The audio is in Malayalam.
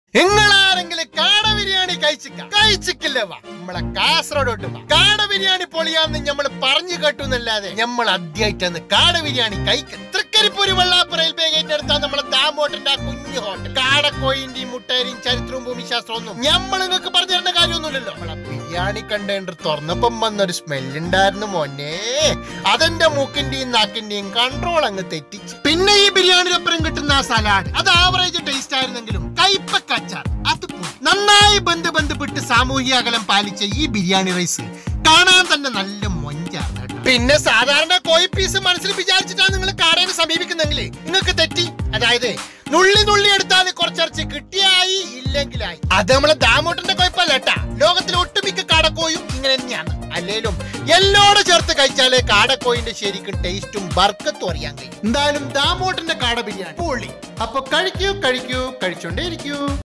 നിങ്ങളാരെങ്കിലും കാട ബിരിയാണി കഴിച്ചിക്ക കഴിച്ചിക്കില്ല വാ നമ്മളെ കാസർഗോഡോട്ട് വാ കാട ബിരിയാണി പൊളിയാന്ന് നമ്മൾ പറഞ്ഞു കേട്ടു എന്നല്ലാതെ നമ്മൾ ആദ്യമായിട്ടാണ് കാട ബിരിയാണി കഴിക്കുന്നത് തൃക്കരിപ്പൂര് വെള്ളാപ്പ് റെയിൽവേ ഗേറ്റിന് അടുത്താണ് നമ്മളെ ദാമോട്ടന്റെ ആ കുഞ്ഞു ഹോട്ടൽ കാടക്കോയിന്റെയും മുട്ടേരിയും ചരിത്രവും ഭൂമിശാസ്ത്രവും ഒന്നും നമ്മൾ നിങ്ങൾക്ക് പറഞ്ഞു തരേണ്ട കാര്യമൊന്നുമില്ലല്ലോ നമ്മളെ ബിരിയാണി കണ്ടേണ്ട തുറന്നപ്പം വന്നൊരു സ്മെല്ലുണ്ടായിരുന്നു മോനെ അതെന്റെ മൂക്കിന്റെയും നാക്കിന്റെയും കൺട്രോൾ അങ്ങ് തെറ്റിച്ച് പിന്നെ ഈ ബിരിയാണിയൊപ്പം കിട്ടുന്ന ആ സലാഡ് അത് ആവറേജ് ടേസ്റ്റ് ആയിരുന്നെങ്കിലും കൈപ്പക്ക അച്ചാർ അത് പോയി. നന്നായി ബന്ധ് ബന്ധപ്പെട്ട് സാമൂഹിക അകലം പാലിച്ച ഈ ബിരിയാണി റൈസ് കാണാൻ തന്നെ നല്ല മൊഞ്ചാണ് കേട്ടോ. പിന്നെ സാധാരണ കോഴി പീസ് മനസ്സിൽ വിചാരിച്ചിട്ടാണ് നിങ്ങൾ കാടേനെ സമീപിക്കുന്നെങ്കിൽ നിങ്ങൾക്ക് തെറ്റി അതായത് നുള്ളി നുള്ളി എടുത്താൽ കുറച്ചിറച്ചി കിട്ടിയായി ഇല്ലെങ്കിലായി അത് നമ്മളെ ദാമോട്ടന്റെ കുഴപ്പമല്ല കേട്ടാ ലോകത്തിലെ ഒട്ടുമിക്ക കാടക്കോയും ഇങ്ങനെ തന്നെയാണ് അല്ലേലും എല്ലോടെ ചേർത്ത് കഴിച്ചാലേ കാടക്കോയിന്റെ ശരിക്കും ടേസ്റ്റും ബർക്കത്തും അറിയാൻ കഴിയും എന്തായാലും ദാമോട്ടന്റെ കാട ബിരിയാണി പൊളി അപ്പൊ കഴിക്കൂ കഴിക്കൂ കഴിച്ചോണ്ടേ ഇരിക്കൂ